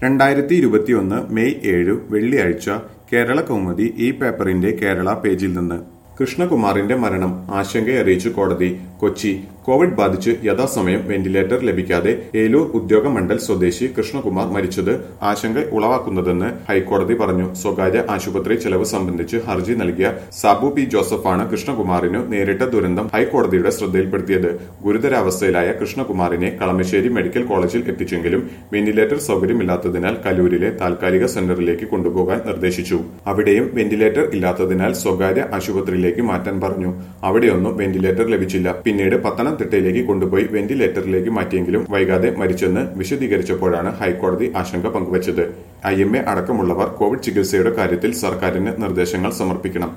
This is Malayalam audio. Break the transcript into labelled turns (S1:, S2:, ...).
S1: രണ്ടായിരത്തി ഇരുപത്തിയൊന്ന് മെയ് ഏഴ് വെള്ളിയാഴ്ച കേരള കൗമുദി ഈ പേപ്പറിന്റെ കേരള പേജിൽ നിന്ന് കൃഷ്ണകുമാറിന്റെ മരണം ആശങ്കയറിയിച്ചു കോടതി കൊച്ചി കോവിഡ് ബാധിച്ച് യഥാസമയം വെന്റിലേറ്റർ ലഭിക്കാതെ ഏലൂർ ഉദ്യോഗമണ്ഡൽ സ്വദേശി കൃഷ്ണകുമാർ മരിച്ചത് ആശങ്ക ഉളവാക്കുന്നതെന്ന് ഹൈക്കോടതി പറഞ്ഞു സ്വകാര്യ ആശുപത്രി ചെലവ് സംബന്ധിച്ച് ഹർജി നൽകിയ സാബു പി ജോസഫാണ് കൃഷ്ണകുമാറിനു നേരിട്ട ദുരന്തം ഹൈക്കോടതിയുടെ ശ്രദ്ധയിൽപ്പെടുത്തിയത് ഗുരുതരാവസ്ഥയിലായ കൃഷ്ണകുമാറിനെ കളമശ്ശേരി മെഡിക്കൽ കോളേജിൽ എത്തിച്ചെങ്കിലും വെന്റിലേറ്റർ സൗകര്യമില്ലാത്തതിനാൽ കലൂരിലെ താൽക്കാലിക സെന്ററിലേക്ക് കൊണ്ടുപോകാൻ നിർദ്ദേശിച്ചു അവിടെയും വെന്റിലേറ്റർ ഇല്ലാത്തതിനാൽ സ്വകാര്യ ആശുപത്രിയിലേക്ക് മാറ്റാൻ പറഞ്ഞു അവിടെയൊന്നും വെന്റിലേറ്റർ ലഭിച്ചില്ല പിന്നീട് പത്തനംതിട്ടയിലേക്ക് കൊണ്ടുപോയി വെന്റിലേറ്ററിലേക്ക് മാറ്റിയെങ്കിലും വൈകാതെ മരിച്ചെന്ന് വിശദീകരിച്ചപ്പോഴാണ് ഹൈക്കോടതി ആശങ്ക പങ്കുവച്ചത് ഐ എം എ അടക്കമുള്ളവർ കോവിഡ് ചികിത്സയുടെ കാര്യത്തിൽ സർക്കാരിന് നിർദ്ദേശങ്ങൾ സമർപ്പിക്കണം